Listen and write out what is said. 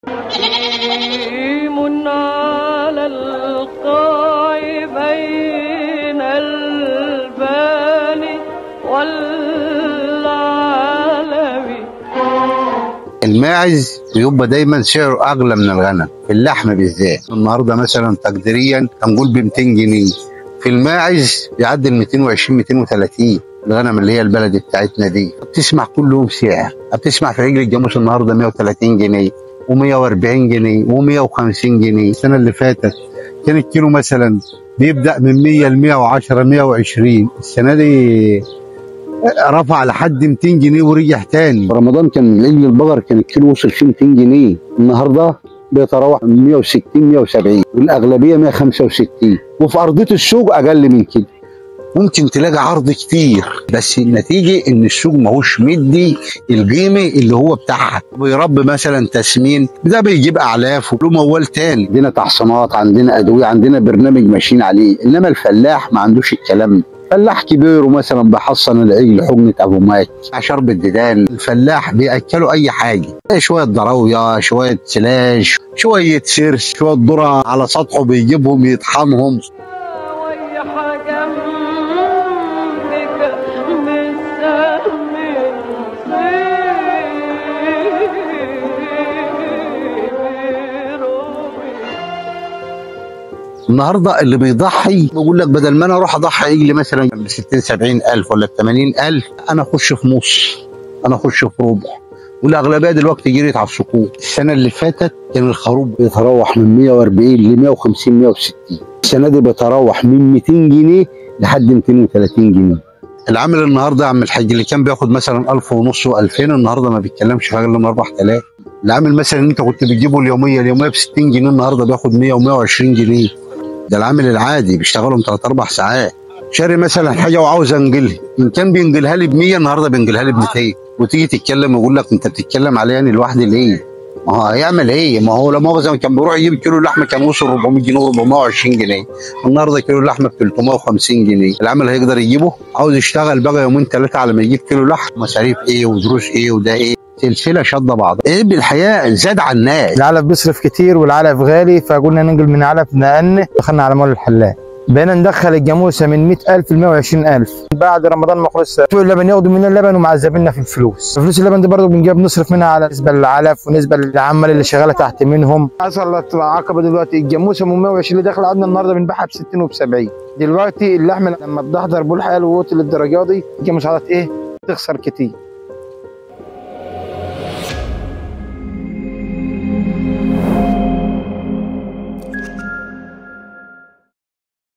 كريم على القاع بين البال والعلم الماعز بيبقى دايما سعره اغلى من الغنم في اللحم بالذات النهارده مثلا تقديريا هنقول ب 200 جنيه في الماعز بيعدي ال 220 230 الغنم اللي هي البلدي بتاعتنا دي بتسمع كل يوم سعر بتسمع في رجل الجاموس النهارده 130 جنيه و140 جنيه و150 جنيه السنه اللي فاتت كان الكيلو مثلا بيبدا من 100 ل 110 120 السنه دي رفع لحد 200 جنيه ورجع تاني رمضان كان العجل البقر كان الكيلو وصل فيه 200 جنيه النهارده بيتراوح من 160 170 والاغلبيه 165 وفي ارضيه السوق اقل من كده ممكن تلاقي عرض كتير بس النتيجه ان السوق ماهوش مدي القيمه اللي هو بتاعها بيربي مثلا تسمين ده بيجيب اعلاف وله موال تاني عندنا تحصينات عندنا ادويه عندنا برنامج ماشيين عليه انما الفلاح ما عندوش الكلام ده فلاح كبير ومثلا بيحصن العجل حجنة ابو مات شرب الديدان الفلاح بياكلوا اي حاجه شويه ضراويه شويه سلاش شويه سرس شويه ذره على سطحه بيجيبهم يطحنهم ويح جنبك بالسهم صير النهارده اللي بيضحي بيقول لك بدل ما انا اروح اضحي عجل مثلا ب 60 70 الف ولا ب 80 الف انا اخش في نص انا اخش في ربع والاغلبيه دلوقتي جريت على السقوط السنه اللي فاتت كان الخروف بيتراوح من 140 ل 150 160 السنه دي بيتراوح من 200 جنيه لحد 230 جنيه العامل النهارده يا عم الحاج اللي كان بياخد مثلا 1000 ونص و2000 النهارده ما بيتكلمش في حاجه الا من 4000 العامل مثلا اللي انت كنت بتجيبه اليوميه اليوميه ب 60 جنيه النهارده بياخد 100 و120 جنيه ده العامل العادي بيشتغلهم 3 4 ساعات شاري مثلا حاجه وعاوز انجلها ان كان بينجلها لي ب 100 النهارده بينجلها لي ب 200 وتيجي تتكلم يقول لك انت بتتكلم عليا انا لوحدي ليه؟ ما هو هيعمل ايه؟ ما هو لا مؤاخذه كان بيروح يجيب كيلو لحمه كان وصل 400 جنيه و420 جنيه النهارده كيلو اللحمه ب 350 جنيه العامل هيقدر يجيبه عاوز يشتغل بقى يومين ثلاثه على ما يجيب كيلو لحم مصاريف ايه ودروس ايه وده ايه سلسله شاده بعض ايه بالحياه زاد على الناس العلف بيصرف كتير والعلف غالي فقلنا ننقل من علف نقلنا دخلنا على مول الحلاق بقينا ندخل الجاموسه من 100000 ل 120000 بعد رمضان ما خلص بتوع اللبن ياخدوا مننا اللبن ومعذبيننا في الفلوس فلوس اللبن دي برضه بنجيب نصرف منها على نسبه للعلف ونسبه للعمال اللي شغاله تحت منهم حصلت عقبه دلوقتي الجاموسه من 120 اللي داخله عندنا النهارده بنبيعها ب 60 وب 70 دلوقتي اللحمه لما بتحضر بول حياه ووت للدرجه دي الجاموسه عادت ايه تخسر كتير